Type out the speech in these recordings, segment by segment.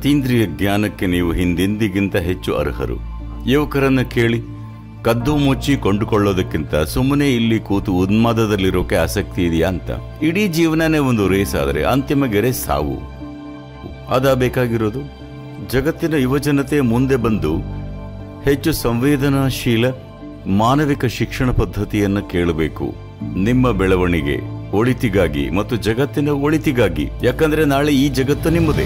ಅತೀಂದ್ರಿಯ ಜ್ಞಾನಕ್ಕೆ ನೀವು ಹಿಂದೆಂದಿಗಿಂತ ಹೆಚ್ಚು ಅರ್ಹರು ಯುವಕರನ್ನ ಕೇಳಿ ಕದ್ದು ಮುಚ್ಚಿ ಕೊಂಡುಕೊಳ್ಳೋದಕ್ಕಿಂತ ಸುಮ್ಮನೆ ಇಲ್ಲಿ ಕೂತು ಉನ್ಮಾದದಲ್ಲಿರೋಕೆ ಆಸಕ್ತಿ ಇದೆಯಾ ಅಂತ ಇಡೀ ಜೀವನನೇ ಒಂದು ರೇಸ್ ಆದರೆ ಅಂತಿಮ ಗೆರೆ ಸಾವು ಅದಾ ಬೇಕಾಗಿರೋದು ಜಗತ್ತಿನ ಯುವಜನತೆ ಮುಂದೆ ಬಂದು ಹೆಚ್ಚು ಸಂವೇದನಾಶೀಲ ಮಾನವಿಕ ಶಿಕ್ಷಣ ಪದ್ಧತಿಯನ್ನು ಕೇಳಬೇಕು ನಿಮ್ಮ ಬೆಳವಣಿಗೆ ಒಳಿತಿಗಾಗಿ ಮತ್ತು ಜಗತ್ತಿನ ಒಳಿತಿಗಾಗಿ ಯಾಕಂದ್ರೆ ನಾಳೆ ಈ ಜಗತ್ತು ನಿಮ್ಮದೇ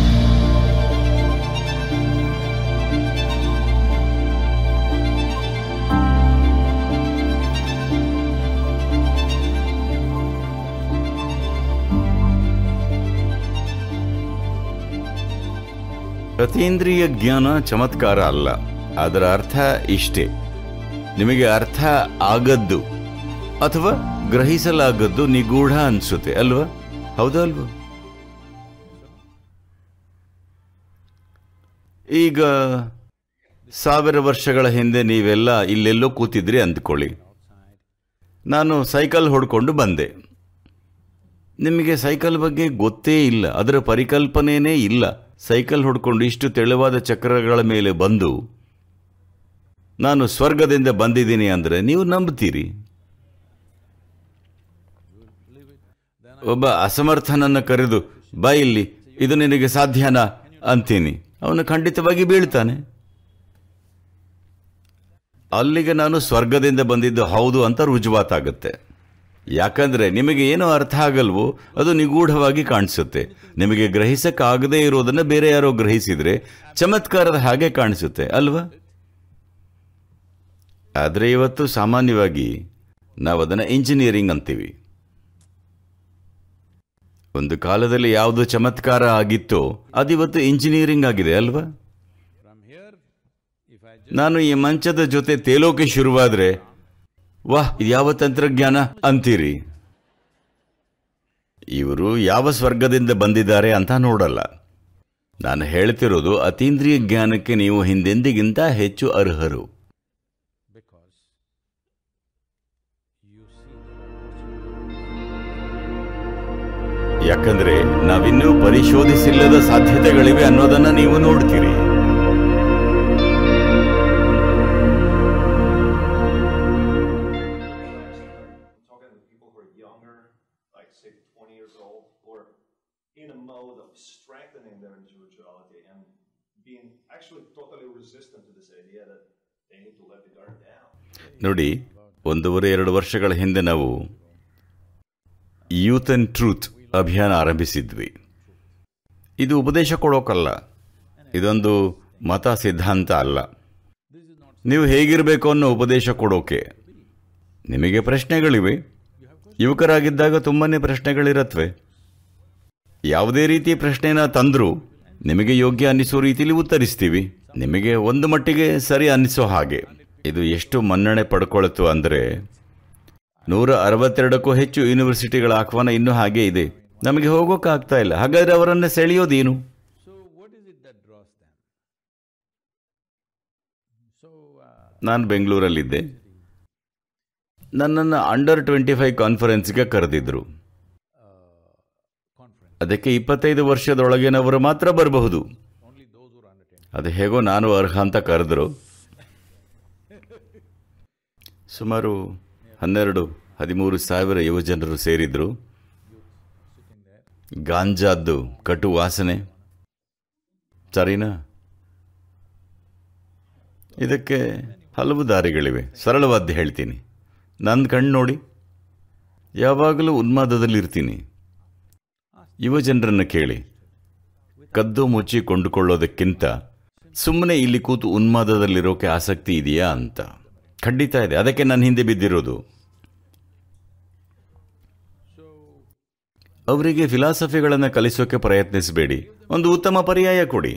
ಅತೀಂದ್ರಿಯ ಜ್ಞಾನ ಚಮತ್ಕಾರ ಅಲ್ಲ ಅದರ ಅರ್ಥ ಇಷ್ಟೇ ನಿಮಗೆ ಅರ್ಥ ಆಗದ್ದು ಅಥವಾ ಗ್ರಹಿಸಲಾಗದ್ದು ನಿಗೂಢ ಅನ್ಸುತ್ತೆ ಅಲ್ವಾ ಹೌದಾ ಅಲ್ವಾ ಈಗ ಸಾವಿರ ವರ್ಷಗಳ ಹಿಂದೆ ನೀವೆಲ್ಲ ಇಲ್ಲೆಲ್ಲೋ ಕೂತಿದ್ರಿ ಅಂದ್ಕೊಳ್ಳಿ ನಾನು ಸೈಕಲ್ ಹೊಡ್ಕೊಂಡು ಬಂದೆ ನಿಮಗೆ ಸೈಕಲ್ ಬಗ್ಗೆ ಗೊತ್ತೇ ಇಲ್ಲ ಅದರ ಪರಿಕಲ್ಪನೆಯೇ ಇಲ್ಲ ಸೈಕಲ್ ಹೊಡ್ಕೊಂಡು ಇಷ್ಟು ತೆಳುವಾದ ಚಕ್ರಗಳ ಮೇಲೆ ಬಂದು ನಾನು ಸ್ವರ್ಗದಿಂದ ಬಂದಿದ್ದೀನಿ ಅಂದರೆ ನೀವು ನಂಬ್ತೀರಿ ಒಬ್ಬ ಅಸಮರ್ಥನನ್ನು ಕರೆದು ಬಾ ಇಲ್ಲಿ ಇದು ನಿನಗೆ ಸಾಧ್ಯನಾ ಅಂತೀನಿ ಅವನು ಖಂಡಿತವಾಗಿ ಬೀಳ್ತಾನೆ ಅಲ್ಲಿಗೆ ನಾನು ಸ್ವರ್ಗದಿಂದ ಬಂದಿದ್ದು ಹೌದು ಅಂತ ರುಜುವಾತಾಗುತ್ತೆ ಯಾಕಂದ್ರೆ ನಿಮಗೆ ಏನೋ ಅರ್ಥ ಆಗಲ್ವೋ ಅದು ನಿಗೂಢವಾಗಿ ಕಾಣಿಸುತ್ತೆ ನಿಮಗೆ ಗ್ರಹಿಸಕ್ಕಾಗದೇ ಇರೋದನ್ನ ಬೇರೆ ಯಾರೋ ಗ್ರಹಿಸಿದ್ರೆ ಚಮತ್ಕಾರದ ಹಾಗೆ ಕಾಣಿಸುತ್ತೆ ಅಲ್ವಾ ಆದರೆ ಇವತ್ತು ಸಾಮಾನ್ಯವಾಗಿ ನಾವು ಅದನ್ನು ಇಂಜಿನಿಯರಿಂಗ್ ಅಂತೀವಿ ಒಂದು ಕಾಲದಲ್ಲಿ ಯಾವುದು ಚಮತ್ಕಾರ ಆಗಿತ್ತೋ ಅದಿವತ್ತು ಇಂಜಿನಿಯರಿಂಗ್ ಆಗಿದೆ ಅಲ್ವಾ ನಾನು ಈ ಮಂಚದ ಜೊತೆ ತೇಲೋಕೆ ಶುರುವಾದ್ರೆ ವಾಹ್ ಇದು ಯಾವ ತಂತ್ರಜ್ಞಾನ ಅಂತೀರಿ ಇವರು ಯಾವ ಸ್ವರ್ಗದಿಂದ ಬಂದಿದ್ದಾರೆ ಅಂತ ನೋಡಲ್ಲ ನಾನು ಹೇಳ್ತಿರೋದು ಅತೀಂದ್ರಿಯ ಜ್ಞಾನಕ್ಕೆ ನೀವು ಹಿಂದೆಂದಿಗಿಂತ ಹೆಚ್ಚು ಅರ್ಹರು ಯಾಕಂದ್ರೆ ನಾವಿನ್ನೂ ಪರಿಶೋಧಿಸಿಲ್ಲದ ಸಾಧ್ಯತೆಗಳಿವೆ ಅನ್ನೋದನ್ನ ನೀವು ನೋಡ್ತೀರಿ talking to people who are younger, like say 20 years old, who are in a mode of strengthening their individuality and being actually totally resistant to this idea that they need to let the guard down. ನೋಡಿ ಒಂದೂವರೆ ಎರಡು ವರ್ಷಗಳ ಹಿಂದೆ ನಾವು youth and truth ಅಭಿಯಾನ ಆರಂಭಿಸಿದ್ವಿ ಇದು ಉಪದೇಶ ಕೊಡೋಕಲ್ಲ ಇದೊಂದು ಮತ ಸಿದ್ಧಾಂತ ಅಲ್ಲ ನೀವು ಹೇಗಿರಬೇಕು ಅನ್ನೋ ಉಪದೇಶ ಕೊಡೋಕೆ ನಿಮಗೆ ಪ್ರಶ್ನೆಗಳಿವೆ ಯುವಕರಾಗಿದ್ದಾಗ ತುಂಬಾನೇ ಪ್ರಶ್ನೆಗಳಿರತ್ವೆ ಯಾವುದೇ ರೀತಿ ಪ್ರಶ್ನೆನ ತಂದರೂ ನಿಮಗೆ ಯೋಗ್ಯ ಅನ್ನಿಸೋ ರೀತಿಯಲ್ಲಿ ಉತ್ತರಿಸ್ತೀವಿ ನಿಮಗೆ ಒಂದು ಮಟ್ಟಿಗೆ ಸರಿ ಅನ್ನಿಸೋ ಹಾಗೆ ಇದು ಎಷ್ಟು ಮನ್ನಣೆ ಪಡ್ಕೊಳ್ತು ಅಂದರೆ ನೂರ ಅರವತ್ತೆರಡಕ್ಕೂ ಹೆಚ್ಚು ಯೂನಿವರ್ಸಿಟಿಗಳ ಆಹ್ವಾನ ಇನ್ನೂ ಹಾಗೆ ಇದೆ ನಮಗೆ ಹೋಗೋಕ್ಕಾಗ್ತಾ ಇಲ್ಲ ಹಾಗಾದ್ರೆ ಅವರನ್ನು ಸೆಳೆಯೋದೇನು So, what is it that draws them? So, uh, ನಾನು ಬೆಂಗಳೂರಲ್ಲಿದ್ದೆ ನನ್ನನ್ನು ಅಂಡರ್ ಟ್ವೆಂಟಿ ಫೈವ್ ಕಾನ್ಫರೆನ್ಸ್ಗೆ ಕರೆದಿದ್ರು conference, ಅದಕ್ಕೆ ಇಪ್ಪತ್ತೈದು ವರ್ಷದೊಳಗಿನವರು ಮಾತ್ರ ಬರಬಹುದು only those who are under 10. ಅದು ಹೇಗೋ ನಾನು ಅರ್ಹ ಅಂತ ಕರೆದ್ರು ಸುಮಾರು ಹನ್ನೆರಡು ಹದಿಮೂರು ಸಾವಿರ ಯುವಜನರು ಸೇರಿದ್ರು ಗಾಂಜಾದ್ದು ಕಟು ವಾಸನೆ ಸರಿನಾ ಇದಕ್ಕೆ ಹಲವು ದಾರಿಗಳಿವೆ ಸರಳವಾದ್ದು ಹೇಳ್ತೀನಿ ನನ್ನ ಕಣ್ಣು ನೋಡಿ ಯಾವಾಗಲೂ ಉನ್ಮಾದದಲ್ಲಿರ್ತೀನಿ ಯುವ ಜನರನ್ನು ಕೇಳಿ ಕದ್ದು ಮುಚ್ಚಿ ಕೊಂಡುಕೊಳ್ಳೋದಕ್ಕಿಂತ ಸುಮ್ಮನೆ ಇಲ್ಲಿ ಕೂತು ಉನ್ಮಾದದಲ್ಲಿರೋಕೆ ಆಸಕ್ತಿ ಇದೆಯಾ ಅಂತ ಖಂಡಿತ ಇದೆ ಅದಕ್ಕೆ ನಾನು ಹಿಂದೆ ಬಿದ್ದಿರೋದು ಅವರಿಗೆ ಫಿಲಾಸಫಿಗಳನ್ನು ಕಲಿಸೋಕೆ ಪ್ರಯತ್ನಿಸಬೇಡಿ ಒಂದು ಉತ್ತಮ ಪರ್ಯಾಯ ಕೊಡಿ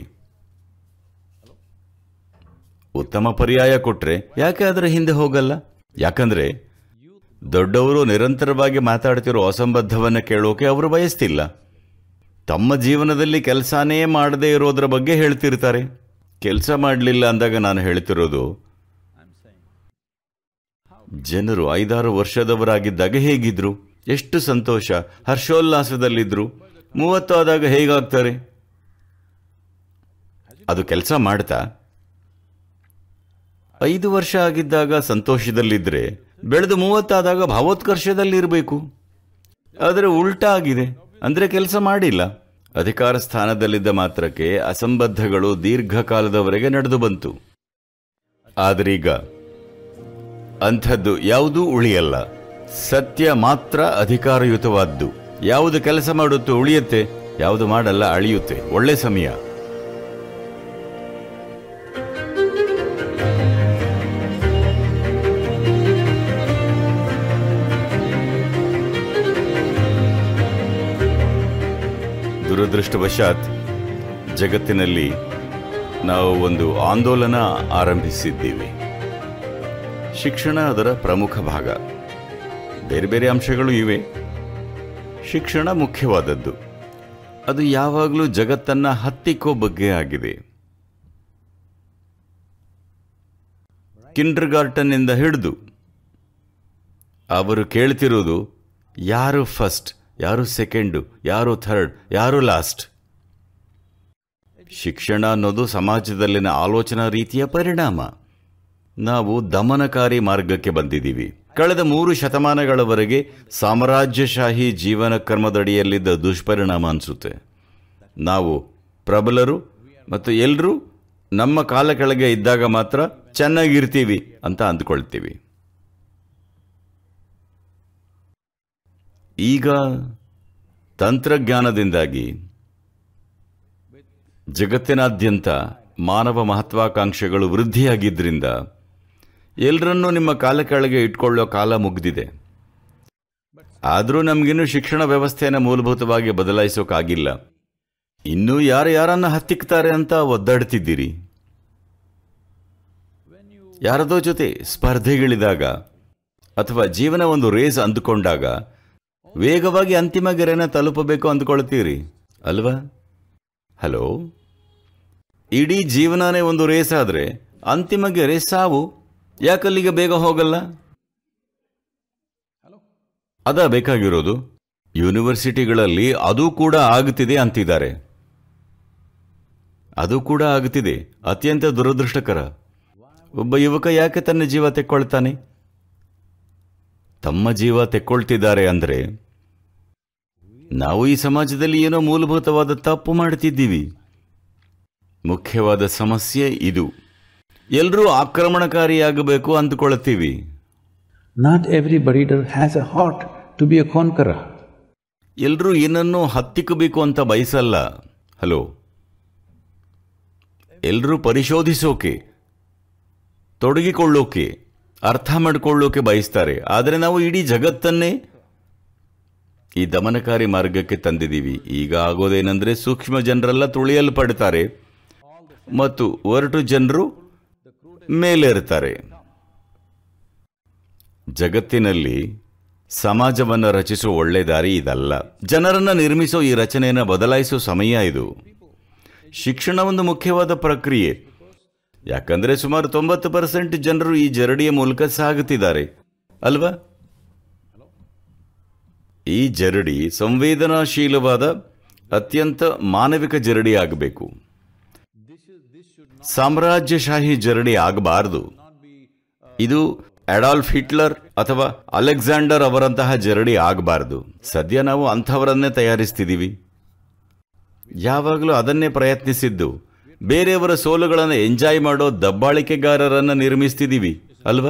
ಉತ್ತಮ ಪರ್ಯಾಯ ಕೊಟ್ರೆ ಯಾಕೆ ಅದರ ಹಿಂದೆ ಹೋಗಲ್ಲ ಯಾಕಂದ್ರೆ ದೊಡ್ಡವರು ನಿರಂತರವಾಗಿ ಮಾತಾಡ್ತಿರೋ ಅಸಂಬದ್ಧವನ್ನ ಕೇಳೋಕೆ ಅವರು ಬಯಸ್ತಿಲ್ಲ ತಮ್ಮ ಜೀವನದಲ್ಲಿ ಕೆಲಸನೇ ಮಾಡದೇ ಇರೋದ್ರ ಬಗ್ಗೆ ಹೇಳ್ತಿರ್ತಾರೆ ಕೆಲಸ ಮಾಡಲಿಲ್ಲ ಅಂದಾಗ ನಾನು ಹೇಳ್ತಿರೋದು ಜನರು ಐದಾರು ವರ್ಷದವರಾಗಿದ್ದಾಗ ಹೇಗಿದ್ರು ಎಷ್ಟು ಸಂತೋಷ ಹರ್ಷೋಲ್ಲಾಸದಲ್ಲಿದ್ರು ಮೂವತ್ತು ಆದಾಗ ಹೇಗಾಗ್ತಾರೆ ಅದು ಕೆಲಸ ಮಾಡ್ತಾ ಐದು ವರ್ಷ ಆಗಿದ್ದಾಗ ಸಂತೋಷದಲ್ಲಿದ್ದರೆ ಬೆಳೆದು ಮೂವತ್ತಾದಾಗ ಭಾವೋತ್ಕರ್ಷದಲ್ಲಿರಬೇಕು ಆದರೆ ಉಲ್ಟಾ ಆಗಿದೆ ಅಂದರೆ ಕೆಲಸ ಮಾಡಿಲ್ಲ ಅಧಿಕಾರ ಸ್ಥಾನದಲ್ಲಿದ್ದ ಮಾತ್ರಕ್ಕೆ ಅಸಂಬದ್ಧಗಳು ದೀರ್ಘಕಾಲದವರೆಗೆ ನಡೆದು ಬಂತು ಆದರೀಗ ಅಂಥದ್ದು ಯಾವುದೂ ಉಳಿಯಲ್ಲ ಸತ್ಯ ಮಾತ್ರ ಅಧಿಕಾರಯುತವಾದ್ದು ಯಾವುದು ಕೆಲಸ ಮಾಡುತ್ತೋ ಉಳಿಯುತ್ತೆ ಯಾವುದು ಮಾಡಲ್ಲ ಅಳಿಯುತ್ತೆ ಒಳ್ಳೆ ಸಮಯ ದುರದೃಷ್ಟವಶಾತ್ ಜಗತ್ತಿನಲ್ಲಿ ನಾವು ಒಂದು ಆಂದೋಲನ ಆರಂಭಿಸಿದ್ದೀವಿ ಶಿಕ್ಷಣ ಅದರ ಪ್ರಮುಖ ಭಾಗ ಬೇರೆ ಬೇರೆ ಅಂಶಗಳು ಇವೆ ಶಿಕ್ಷಣ ಮುಖ್ಯವಾದದ್ದು ಅದು ಯಾವಾಗಲೂ ಜಗತ್ತನ್ನ ಹತ್ತಿಕ್ಕೋ ಬಗ್ಗೆ ಆಗಿದೆ ಕಿಂಡರ್ ಗಾರ್ಟನ್ನಿಂದ ಹಿಡಿದು ಅವರು ಕೇಳ್ತಿರೋದು ಯಾರು ಫಸ್ಟ್ ಯಾರು ಸೆಕೆಂಡು ಯಾರು ಥರ್ಡ್ ಯಾರು ಲಾಸ್ಟ್ ಶಿಕ್ಷಣ ಅನ್ನೋದು ಸಮಾಜದಲ್ಲಿನ ಆಲೋಚನಾ ರೀತಿಯ ಪರಿಣಾಮ ನಾವು ದಮನಕಾರಿ ಮಾರ್ಗಕ್ಕೆ ಬಂದಿದ್ದೀವಿ ಕಳೆದ ಮೂರು ಶತಮಾನಗಳವರೆಗೆ ಸಾಮ್ರಾಜ್ಯಶಾಹಿ ಜೀವನ ಕ್ರಮದಡಿಯಲ್ಲಿದ್ದ ದುಷ್ಪರಿಣಾಮ ಅನಿಸುತ್ತೆ ನಾವು ಪ್ರಬಲರು ಮತ್ತು ಎಲ್ಲರೂ ನಮ್ಮ ಕಾಲ ಕೆಳಗೆ ಇದ್ದಾಗ ಮಾತ್ರ ಚೆನ್ನಾಗಿರ್ತೀವಿ ಅಂತ ಅಂದ್ಕೊಳ್ತೀವಿ ಈಗ ತಂತ್ರಜ್ಞಾನದಿಂದಾಗಿ ಜಗತ್ತಿನಾದ್ಯಂತ ಮಾನವ ಮಹತ್ವಾಕಾಂಕ್ಷೆಗಳು ವೃದ್ಧಿಯಾಗಿದ್ದರಿಂದ ಎಲ್ಲರನ್ನೂ ನಿಮ್ಮ ಕಾಲ ಕೆಳಗೆ ಇಟ್ಕೊಳ್ಳೋ ಕಾಲ ಮುಗ್ದಿದೆ ಆದರೂ ನಮಗಿನ್ನೂ ಶಿಕ್ಷಣ ವ್ಯವಸ್ಥೆಯನ್ನು ಮೂಲಭೂತವಾಗಿ ಬದಲಾಯಿಸೋಕ್ಕಾಗಿಲ್ಲ ಇನ್ನೂ ಯಾರು ಯಾರನ್ನ ಹತ್ತಿಕ್ತಾರೆ ಅಂತ ಒದ್ದಾಡ್ತಿದ್ದೀರಿ ಯಾರದೋ ಜೊತೆ ಸ್ಪರ್ಧೆಗಿಳಿದಾಗ ಅಥವಾ ಜೀವನ ಒಂದು ರೇಸ್ ಅಂದುಕೊಂಡಾಗ ವೇಗವಾಗಿ ಅಂತಿಮ ಗೆರೆನ ತಲುಪಬೇಕು ಅಂದ್ಕೊಳ್ತೀರಿ ಅಲ್ವಾ ಹಲೋ ಇಡೀ ಜೀವನನೇ ಒಂದು ರೇಸ್ ಆದರೆ ಅಂತಿಮ ಗೆರೆ ಸಾವು ಯಾಕಲ್ಲಿಗೆ ಬೇಗ ಹೋಗಲ್ಲ ಅದ ಬೇಕಾಗಿರೋದು ಯೂನಿವರ್ಸಿಟಿಗಳಲ್ಲಿ ಅದು ಕೂಡ ಆಗುತ್ತಿದೆ ಅಂತಿದ್ದಾರೆ ಅದು ಕೂಡ ಆಗುತ್ತಿದೆ ಅತ್ಯಂತ ದುರದೃಷ್ಟಕರ ಒಬ್ಬ ಯುವಕ ಯಾಕೆ ತನ್ನ ಜೀವ ತೆಕ್ಕೊಳ್ತಾನೆ ತಮ್ಮ ಜೀವ ತೆಕ್ಕೊಳ್ತಿದ್ದಾರೆ ಅಂದರೆ ನಾವು ಈ ಸಮಾಜದಲ್ಲಿ ಏನೋ ಮೂಲಭೂತವಾದ ತಪ್ಪು ಮಾಡ್ತಿದ್ದೀವಿ ಮುಖ್ಯವಾದ ಸಮಸ್ಯೆ ಇದು ಎಲ್ಲರೂ ಆಕ್ರಮಣಕಾರಿಯಾಗಬೇಕು ಅಂದುಕೊಳ್ತೀವಿ Not every breeder has a heart to be a conqueror. ಎಲ್ಲರೂ ಏನನ್ನೂ ಹತ್ತಿಕ್ಕಬೇಕು ಅಂತ ಬಯಸಲ್ಲ ಹಲೋ ಎಲ್ಲರೂ ಪರಿಶೋಧಿಸೋಕೆ ತೊಡಗಿಕೊಳ್ಳೋಕೆ ಅರ್ಥ ಮಾಡಿಕೊಳ್ಳೋಕೆ ಬಯಸ್ತಾರೆ ಆದರೆ ನಾವು ಇಡೀ ಜಗತ್ತನ್ನೇ ಈ ದಮನಕಾರಿ ಮಾರ್ಗಕ್ಕೆ ತಂದಿದ್ದೀವಿ ಈಗ ಆಗೋದೇನೆಂದ್ರೆ ಸೂಕ್ಷ್ಮ ಜನರೆಲ್ಲ ತುಳಿಯಲ್ಪಡ್ತಾರೆ ಮತ್ತು ಒರಟು ಜನರು ಮೇಲೇರ್ತಾರೆ ಜಗತ್ತಿನಲ್ಲಿ ಸಮಾಜವನ್ನು ರಚಿಸುವ ಒಳ್ಳೆ ದಾರಿ ಇದಲ್ಲ ಜನರನ್ನ ನಿರ್ಮಿಸೋ ಈ ರಚನೆಯನ್ನು ಬದಲಾಯಿಸೋ ಸಮಯ ಇದು ಶಿಕ್ಷಣ ಒಂದು ಮುಖ್ಯವಾದ ಪ್ರಕ್ರಿಯೆ ಯಾಕಂದ್ರೆ ಸುಮಾರು ತೊಂಬತ್ತು ಪರ್ಸೆಂಟ್ ಜನರು ಈ ಜರಡಿಯ ಮೂಲಕ ಸಾಗುತ್ತಿದ್ದಾರೆ ಅಲ್ವಾ ಈ ಜರಡಿ ಸಂವೇದನಾಶೀಲವಾದ ಅತ್ಯಂತ ಮಾನವಿಕ ಜರಡಿ ಆಗಬೇಕು ಸಾಮ್ರಾಜ್ಯಶಾಹಿ ಜರಡಿ ಆಗಬಾರದು ಇದು ಅಡಾಲ್ಫ್ ಹಿಟ್ಲರ್ ಅಥವಾ ಅಲೆಕ್ಸಾಂಡರ್ ಅವರಂತಹ ಜರಡಿ ಆಗಬಾರದು ಸದ್ಯ ನಾವು ಅಂಥವರನ್ನೇ ತಯಾರಿಸ್ತಿದ್ದೀವಿ ಯಾವಾಗಲೂ ಅದನ್ನೇ ಪ್ರಯತ್ನಿಸಿದ್ದು ಬೇರೆಯವರ ಸೋಲುಗಳನ್ನು ಎಂಜಾಯ್ ಮಾಡೋ ದಬ್ಬಾಳಿಕೆಗಾರರನ್ನು ನಿರ್ಮಿಸ್ತಿದ್ದೀವಿ ಅಲ್ವಾ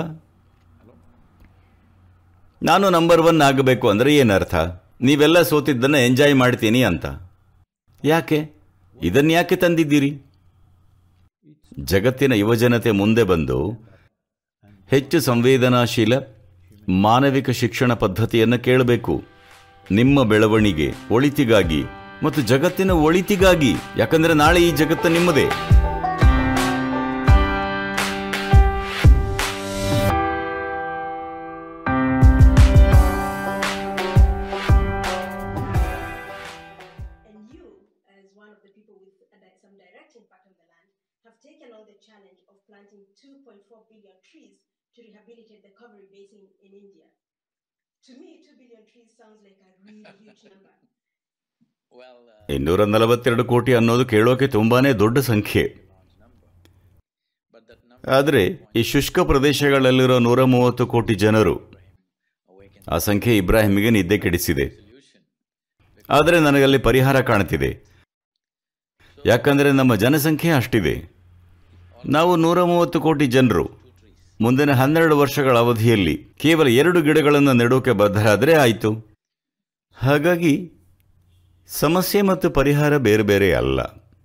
ನಾನು ನಂಬರ್ ಒನ್ ಆಗಬೇಕು ಅಂದರೆ ಏನರ್ಥ ನೀವೆಲ್ಲ ಸೋತಿದ್ದನ್ನು ಎಂಜಾಯ್ ಮಾಡ್ತೀನಿ ಅಂತ ಯಾಕೆ ಇದನ್ಯಾಕೆ ತಂದಿದ್ದೀರಿ ಜಗತ್ತಿನ ಯುವಜನತೆ ಮುಂದೆ ಬಂದು ಹೆಚ್ಚು ಸಂವೇದನಾಶೀಲ ಮಾನವಿಕ ಶಿಕ್ಷಣ ಪದ್ಧತಿಯನ್ನು ಕೇಳಬೇಕು ನಿಮ್ಮ ಬೆಳವಣಿಗೆ ಒಳಿತಿಗಾಗಿ ಮತ್ತು ಜಗತ್ತಿನ ಒಳಿತಿಗಾಗಿ ಯಾಕಂದ್ರೆ ನಾಳೆ ಈ ಜಗತ್ತು ನಿಮ್ಮದೇ And you, as one of the people with a di- some direct impact on the land, have taken on the challenge of planting 2.4 billion trees to rehabilitate the Kaveri Basin in India. To me, 2 billion trees sounds like a really huge number. ಇನ್ನೂರ ನಲವತ್ತೆರಡು ಕೋಟಿ ಅನ್ನೋದು ಕೇಳೋಕೆ ತುಂಬಾನೇ ದೊಡ್ಡ ಸಂಖ್ಯೆ ಆದರೆ ಈ ಶುಷ್ಕ ಪ್ರದೇಶಗಳಲ್ಲಿರೋ ನೂರ ಮೂವತ್ತು ಕೋಟಿ ಜನರು ಆ ಸಂಖ್ಯೆ ಇಬ್ರಾಹಿಮಿಗೆ ನಿದ್ದೆ ಕೆಡಿಸಿದೆ ಆದರೆ ನನಗಲ್ಲಿ ಪರಿಹಾರ ಕಾಣ್ತಿದೆ ಯಾಕಂದರೆ ನಮ್ಮ ಜನಸಂಖ್ಯೆ ಅಷ್ಟಿದೆ ನಾವು ನೂರ ಮೂವತ್ತು ಕೋಟಿ ಜನರು ಮುಂದಿನ ಹನ್ನೆರಡು ವರ್ಷಗಳ ಅವಧಿಯಲ್ಲಿ ಕೇವಲ ಎರಡು ಗಿಡಗಳನ್ನು ನೆಡೋಕೆ ಬದ್ಧರಾದರೆ ಆಯಿತು ಹಾಗಾಗಿ ಸಮಸ್ಯೆ ಮತ್ತು ಪರಿಹಾರ ಬೇರೆ ಬೇರೆ ಅಲ್ಲ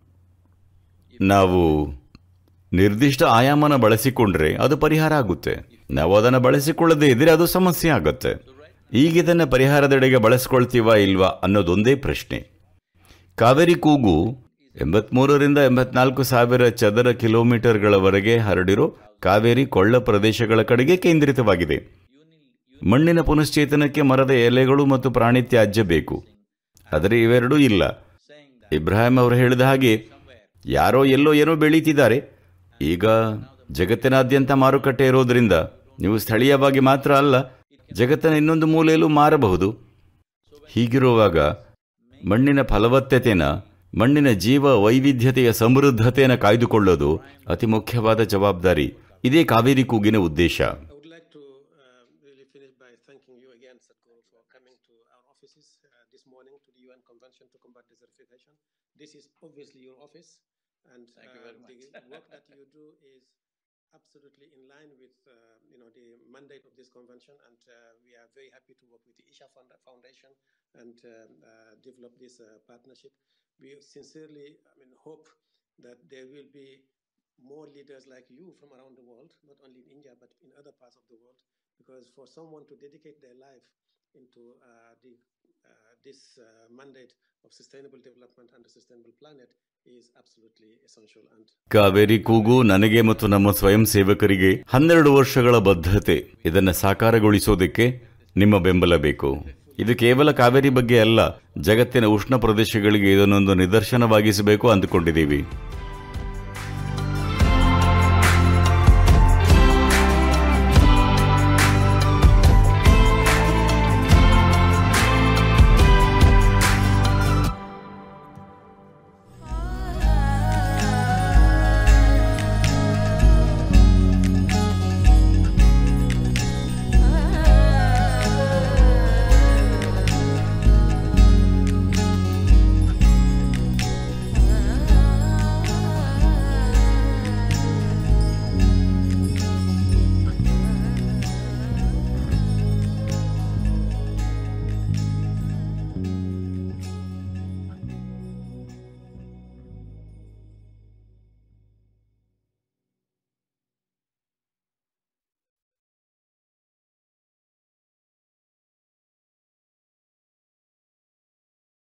ನಾವು ನಿರ್ದಿಷ್ಟ ಆಯಾಮನ ಬಳಸಿಕೊಂಡ್ರೆ ಅದು ಪರಿಹಾರ ಆಗುತ್ತೆ ನಾವು ಅದನ್ನು ಬಳಸಿಕೊಳ್ಳದೇ ಇದ್ರೆ ಅದು ಸಮಸ್ಯೆ ಆಗುತ್ತೆ ಈಗ ಇದನ್ನು ಪರಿಹಾರದೆಡೆಗೆ ಬಳಸ್ಕೊಳ್ತೀವಾ ಇಲ್ವಾ ಅನ್ನೋದೊಂದೇ ಪ್ರಶ್ನೆ ಕಾವೇರಿ ಕೂಗು ಎಂಬತ್ಮೂರರಿಂದ ಎಂಬತ್ನಾಲ್ಕು ಸಾವಿರ ಚದರ ಕಿಲೋಮೀಟರ್ಗಳವರೆಗೆ ಹರಡಿರೋ ಕಾವೇರಿ ಕೊಳ್ಳ ಪ್ರದೇಶಗಳ ಕಡೆಗೆ ಕೇಂದ್ರಿತವಾಗಿದೆ ಮಣ್ಣಿನ ಪುನಶ್ಚೇತನಕ್ಕೆ ಮರದ ಎಲೆಗಳು ಮತ್ತು ಪ್ರಾಣಿ ತ್ಯಾಜ್ಯ ಬೇಕು ಆದರೆ ಇವೆರಡೂ ಇಲ್ಲ ಇಬ್ರಾಹಿಂ ಅವರು ಹೇಳಿದ ಹಾಗೆ ಯಾರೋ ಎಲ್ಲೋ ಏನೋ ಬೆಳೀತಿದ್ದಾರೆ ಈಗ ಜಗತ್ತಿನಾದ್ಯಂತ ಮಾರುಕಟ್ಟೆ ಇರೋದ್ರಿಂದ ನೀವು ಸ್ಥಳೀಯವಾಗಿ ಮಾತ್ರ ಅಲ್ಲ ಜಗತ್ತಿನ ಇನ್ನೊಂದು ಮೂಲೆಯಲ್ಲೂ ಮಾರಬಹುದು ಹೀಗಿರುವಾಗ ಮಣ್ಣಿನ ಫಲವತ್ತತೆನ ಮಣ್ಣಿನ ಜೀವ ವೈವಿಧ್ಯತೆಯ ಸಮೃದ್ಧತೆಯನ್ನು ಕಾಯ್ದುಕೊಳ್ಳೋದು ಅತಿ ಮುಖ್ಯವಾದ ಜವಾಬ್ದಾರಿ ಇದೇ ಕಾವೇರಿ ಕೂಗಿನ ಉದ್ದೇಶ I would like to uh, really finish by thanking you again, Sadhguru, for coming to our offices uh, this morning to the UN Convention to Combat Desertification. This is obviously your office, and uh, the work that you do is absolutely in line with uh, you know the mandate of this convention, and uh, we are very happy to work with the Isha Founda- Foundation and um, uh, develop this uh, partnership. We sincerely, I mean, hope that there will be more leaders like you from around the world, not only in India but in other parts of the world, because for someone to dedicate their life into uh, the, uh, this uh, mandate of sustainable development and a sustainable planet is absolutely essential and Kaveri ಕೂಗು ನನಗೆ ಮತ್ತು ನಮ್ಮ ಸ್ವಯಂ ಸೇವಕರಿಗೆ ಹನ್ನೆರಡು ವರ್ಷಗಳ ಬದ್ಧತೆ ಇದನ್ನು ಸಾಕಾರಗೊಳಿಸೋದಕ್ಕೆ ನಿಮ್ಮ ಬೆಂಬಲ ಬೇಕು ಇದು ಕೇವಲ ಕಾವೇರಿ ಬಗ್ಗೆ ಅಲ್ಲ ಜಗತ್ತಿನ ಉಷ್ಣ ಪ್ರದೇಶಗಳಿಗೆ ಇದನ್ನೊಂದು ನಿದರ್ಶನವಾಗಿಸಬೇಕು ಅಂದುಕೊಂಡಿದ್ದೀವಿ